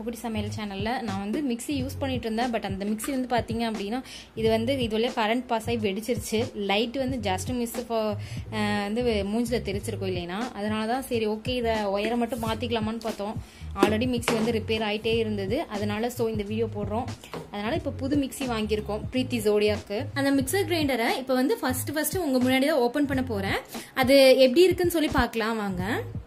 தங்கக்குடி சமையல் சேனலில் நான் வந்து மிக்ஸி யூஸ் பண்ணிட்டு இருந்தேன் பட் அந்த மிக்ஸி வந்து பார்த்தீங்க அப்படின்னா இது வந்து இது வழியாக கரண்ட் பாஸ் ஆகி வெடிச்சிருச்சு லைட் வந்து ஜஸ்ட் மிஸ் வந்து மூஞ்சில் தெரிச்சிருக்கும் இல்லைனா அதனால தான் சரி ஓகே இதை ஒயரை மட்டும் மாற்றிக்கலாமான்னு பார்த்தோம் ஆல்ரெடி மிக்ஸி வந்து ரிப்பேர் ஆகிட்டே இருந்தது அதனால ஸோ இந்த வீடியோ போடுறோம் அதனால இப்போ புது மிக்ஸி வாங்கியிருக்கோம் பிரீத்தி ஜோடியாக்கு அந்த மிக்சர் கிரைண்டரை இப்போ வந்து ஃபர்ஸ்ட் ஃபர்ஸ்ட் உங்க முன்னாடி தான் ஓப்பன் பண்ண போறேன் அது எப்படி இருக்குன்னு சொல்லி பார்க்கலாம் வாங்க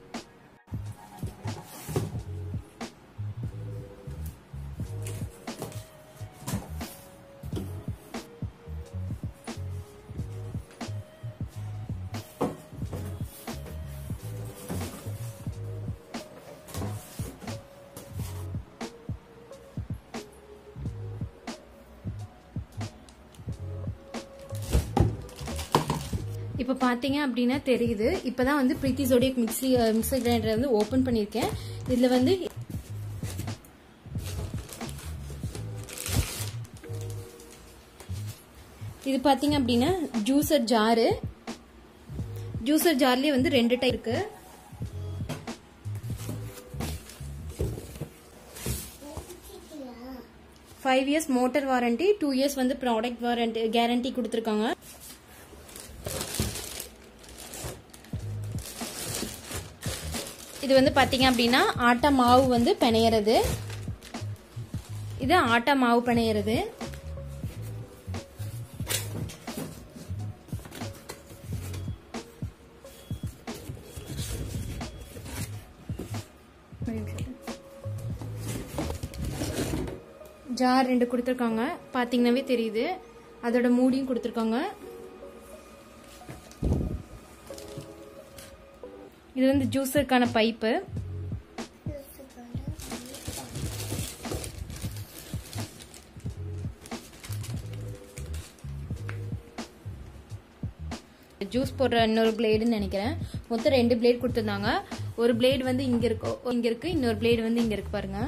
இப்போ பார்த்தீங்க அப்படின்னா தெரியுது இப்போ தான் வந்து பிரீத்தி ஜோடியக் மிக்ஸி மிக்சர் கிரைண்டர் வந்து ஓப்பன் பண்ணியிருக்கேன் இதில் வந்து இது பார்த்தீங்க அப்படின்னா ஜூசர் ஜாரு ஜூசர் ஜார்லேயே வந்து ரெண்டு டைப் இருக்கு five years motor warranty two years வந்து ப்ராடக்ட் வாரண்டி கேரண்டி கொடுத்துருக்காங்க இது வந்து பாத்தீங்க அப்படின்னா ஆட்டா மாவு வந்து பிணையறது இது ஆட்டா மாவு பிணையறது ஜார் ரெண்டு கொடுத்துருக்காங்க பார்த்தீங்கன்னாவே தெரியுது அதோட மூடியும் கொடுத்துருக்காங்க இது வந்து ஜூஸருக்கான பைப்பு ஜூஸ் போடுற இன்னொரு பிளேடுன்னு நினைக்கிறேன் மொத்தம் ரெண்டு பிளேட் கொடுத்துருந்தாங்க ஒரு பிளேடு வந்து இங்க இருக்கு இங்க இருக்கு இன்னொரு பிளேடு வந்து இங்க இருக்கு பாருங்க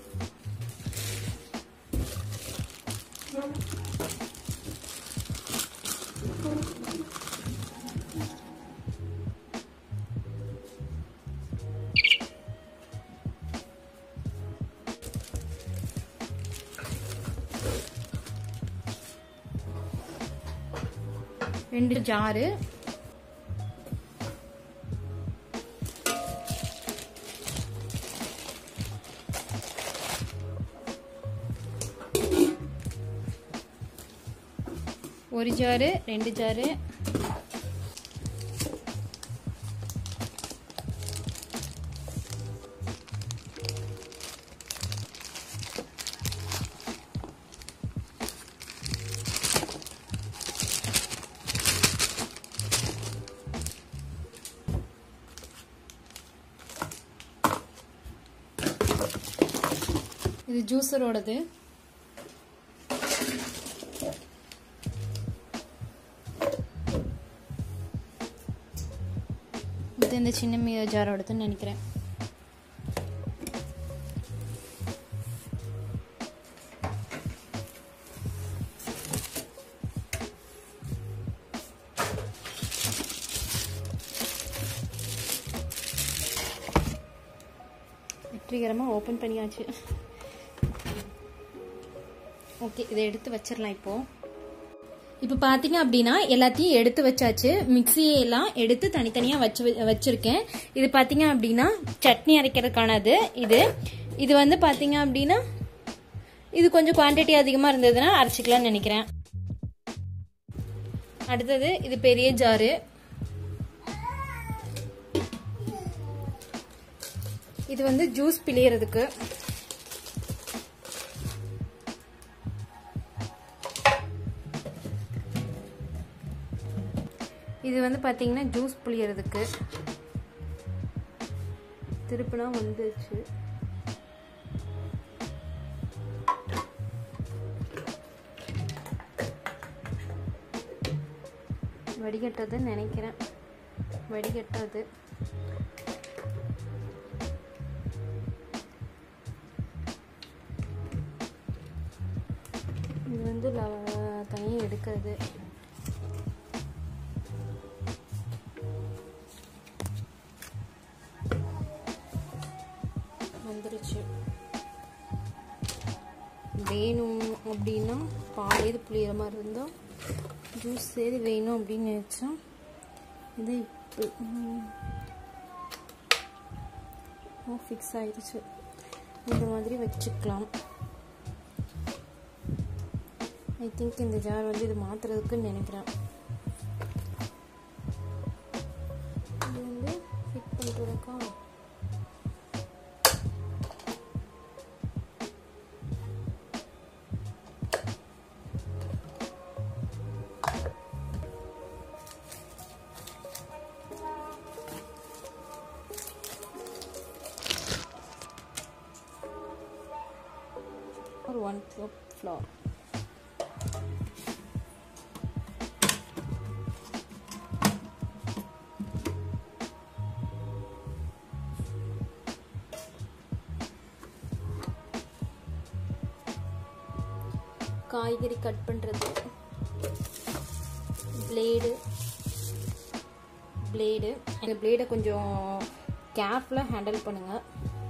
ரெண்டு ஜாரு ஒரு ஜாரு ரெண்டு ஜாரு இது ஜூஸரோடது இது இந்த சின்ன ஜாரோடதுன்னு நினைக்கிறேன் வெற்றிகரமாக ஓப்பன் பண்ணியாச்சு ஓகே இதை எடுத்து வச்சிடலாம் இப்போ இப்போ பார்த்தீங்க அப்படின்னா எல்லாத்தையும் எடுத்து வச்சாச்சு மிக்சியெல்லாம் எடுத்து தனித்தனியாக வச்சு வச்சிருக்கேன் இது பார்த்தீங்க அப்படின்னா சட்னி அரைக்கிறதுக்கானது இது இது வந்து பார்த்தீங்க அப்படின்னா இது கொஞ்சம் குவான்டிட்டி அதிகமாக இருந்ததுன்னா அரைச்சிக்கலாம்னு நினைக்கிறேன் அடுத்தது இது பெரிய ஜாரு இது வந்து ஜூஸ் பிழியறதுக்கு இது வந்து பார்த்தீங்கன்னா ஜூஸ் புளியறதுக்கு திருப்பினா வந்துச்சு வடிகட்டதுன்னு நினைக்கிறேன் வடிகட்டாது இது வந்து தனியாக எடுக்கிறது வந்துருச்சு வேணும் அப்படின்னா பால் எது புளியிற மாதிரி இருந்தால் ஜூஸ் எது வேணும் அப்படின்னு நினச்சா இது இப்போ ஃபிக்ஸ் ஆயிடுச்சு இந்த மாதிரி வச்சுக்கலாம் ஐ திங்க் இந்த ஜார் வந்து இது மாற்றுறதுக்குன்னு நினைக்கிறேன் இது வந்து ஃபிட் பண்ணிட்டு இருக்கா or one cup flour. காய்கறி கட் பண்ணுறது பிளேடு பிளேடு இந்த பிளேடை கொஞ்சம் கேர்ஃபுல்லாக ஹேண்டில் பண்ணுங்கள்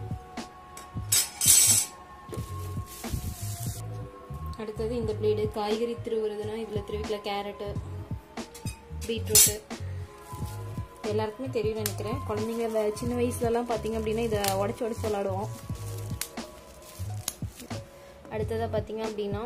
அடுத்தது இந்த பிளேடு காய்கறி திருவுறதுன்னா இதில் திருவிக்கல கேரட்டு பீட்ரூட்டு எல்லாருக்குமே தெரியும் நினைக்கிறேன் குழந்தைங்க இந்த சின்ன வயசுலலாம் பார்த்தீங்க அப்படின்னா இதை உடச்சி உடச்சி விளாடுவோம் அடுத்ததாக பார்த்தீங்க அப்படின்னா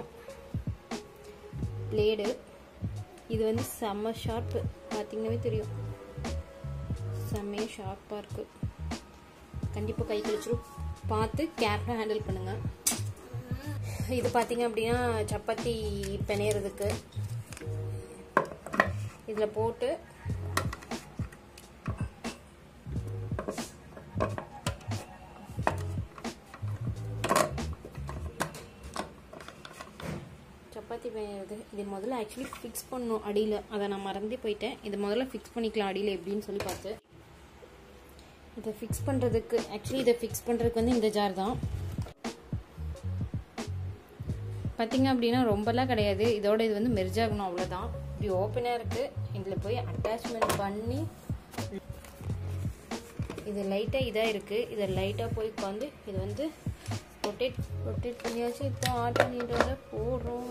பிளேடு இது வந்து செம்ம ஷார்ப்பு பார்த்தீங்கன்னாவே தெரியும் செம்மையாக ஷார்ப்பாக இருக்குது கண்டிப்பாக கை கழிச்சிரும் பார்த்து கேர்ஃபுல்லாக ஹேண்டில் பண்ணுங்கள் இது பார்த்தீங்க அப்படின்னா சப்பாத்தி பிணையிறதுக்கு இதில் போட்டு சப்பாத்தி பிணையிறது இது முதல்ல ஆக்சுவலி ஃபிக்ஸ் பண்ணணும் அடியில் அதை நான் மறந்தே போயிட்டேன் இது முதல்ல ஃபிக்ஸ் பண்ணிக்கலாம் அடியில் எப்படின்னு சொல்லி பார்த்து இதை ஃபிக்ஸ் பண்ணுறதுக்கு ஆக்சுவலி இதை ஃபிக்ஸ் பண்ணுறதுக்கு வந்து இந்த ஜார் தான் பார்த்தீங்க அப்படின்னா ரொம்பலாம் கிடையாது இதோட இது வந்து மெர்ஜாகணும் அவ்வளோதான் இப்படி ஓப்பனாக இருக்குது இதில் போய் அட்டாச்மெண்ட் பண்ணி இது லைட்டாக இதாக இருக்குது இதை லைட்டாக போய் உட்காந்து இது வந்து ரொட்டேட் ரொட்டேட் பண்ணியாச்சு இப்போ ஆட் பண்ணிட்டு போடுறோம்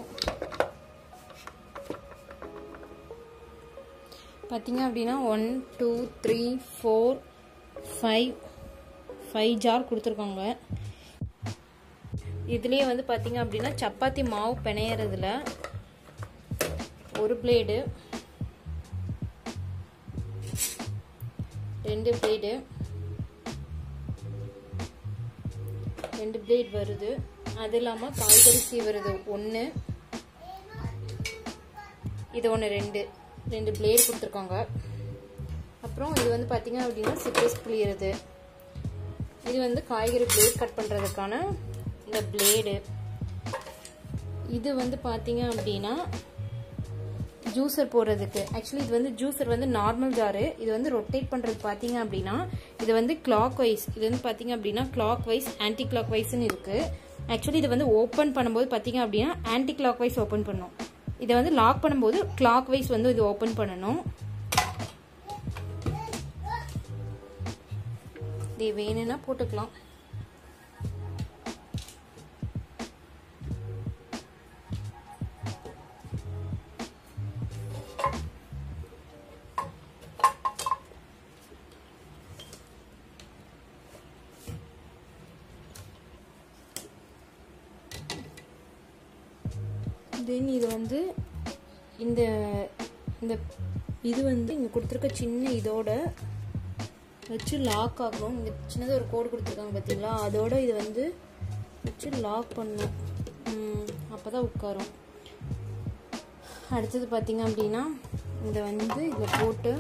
பார்த்தீங்க அப்படின்னா one two three four five five jar கொடுத்துருக்காங்க இதுலேயே வந்து பார்த்தீங்க அப்படின்னா சப்பாத்தி மாவு பிணையறதுல ஒரு பிளேடு ரெண்டு பிளேடு ரெண்டு பிளேட் வருது அது இல்லாமல் காய்கறி சீவுறது ஒன்று இது ஒன்று ரெண்டு ரெண்டு பிளேட் கொடுத்துருக்காங்க அப்புறம் இது வந்து பார்த்தீங்க அப்படின்னா சிட்ரஸ் புளியறது இது வந்து காய்கறி பிளேட் கட் பண்ணுறதுக்கான இந்த பிளேடு இது வந்து பார்த்தீங்க அப்படின்னா ஜூஸர் போடுறதுக்கு ஆக்சுவலி இது வந்து ஜூஸர் வந்து நார்மல் ஜாரு இது வந்து ரொட்டேட் பண்ணுறது பார்த்தீங்க அப்படின்னா இது வந்து கிளாக் வைஸ் இது வந்து பார்த்தீங்க அப்படின்னா கிளாக் வைஸ் ஆன்டி கிளாக் வைஸ்னு இருக்குது ஆக்சுவலி இது வந்து ஓப்பன் பண்ணும்போது பார்த்தீங்க அப்படின்னா ஆன்டி கிளாக் வைஸ் ஓப்பன் பண்ணும் இதை வந்து லாக் பண்ணும்போது கிளாக் வைஸ் வந்து இது ஓப்பன் பண்ணணும் இது வேணும்னா போட்டுக்கலாம் தென் இது வந்து இந்த இந்த இது வந்து இங்கே கொடுத்துருக்க சின்ன இதோட வச்சு லாக் ஆகணும் இங்கே சின்னதாக ஒரு கோடு கொடுத்துருக்காங்க பார்த்தீங்களா அதோட இது வந்து வச்சு லாக் பண்ணணும் அப்போ தான் உட்காரும் அடுத்தது பார்த்தீங்க அப்படின்னா இதை வந்து இதில் போட்டு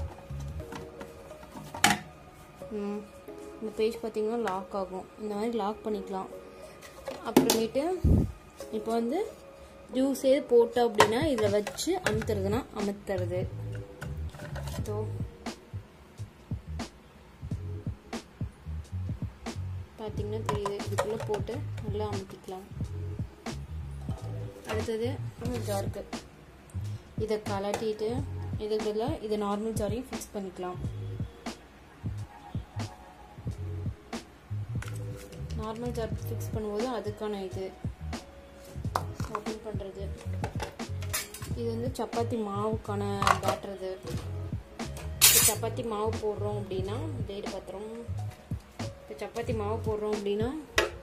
இந்த பேஜ் பார்த்தீங்கன்னா லாக் ஆகும் இந்த மாதிரி லாக் பண்ணிக்கலாம் அப்புறமேட்டு இப்போ வந்து ஜூஸ் எது போட்டோம் அப்படின்னா இதில் வச்சு அமுத்துறதுனா அமுத்துறது ஸோ பார்த்தீங்கன்னா தெரியுது இதுக்குள்ளே போட்டு நல்லா அமுத்திக்கலாம் அடுத்தது ஜாருக்கு இதை கலட்டிட்டு இதுக்குள்ள இது நார்மல் ஜாரையும் ஃபிக்ஸ் பண்ணிக்கலாம் நார்மல் ஜார் ஃபிக்ஸ் பண்ணும்போது அதுக்கான இது ஓப்பன் பண்ணுறது இது வந்து சப்பாத்தி மாவுக்கான பேட்டர் இது இப்போ சப்பாத்தி மாவு போடுறோம் அப்படின்னா டேட் பார்த்துறோம் இப்போ சப்பாத்தி மாவு போடுறோம் அப்படின்னா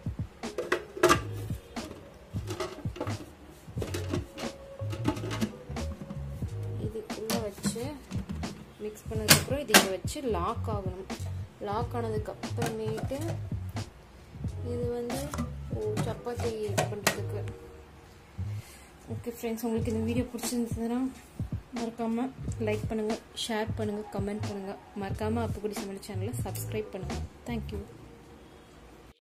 இதுக்குள்ளே வச்சு மிக்ஸ் பண்ணதுக்கப்புறம் இது இங்கே வச்சு லாக் ஆகணும் லாக் ஆனதுக்கு அப்புறமேட்டு இது வந்து ஓ சப்பாத்தி இது பண்ணுறதுக்கு ஓகே ஃப்ரெண்ட்ஸ் உங்களுக்கு இந்த வீடியோ பிடிச்சிருந்ததுன்னா மறக்காமல் லைக் பண்ணுங்கள் ஷேர் பண்ணுங்கள் கமெண்ட் பண்ணுங்கள் மறக்காமல் அப்புக்குடி சமையல் சேனலை சப்ஸ்கிரைப் பண்ணுங்கள் தேங்க்யூ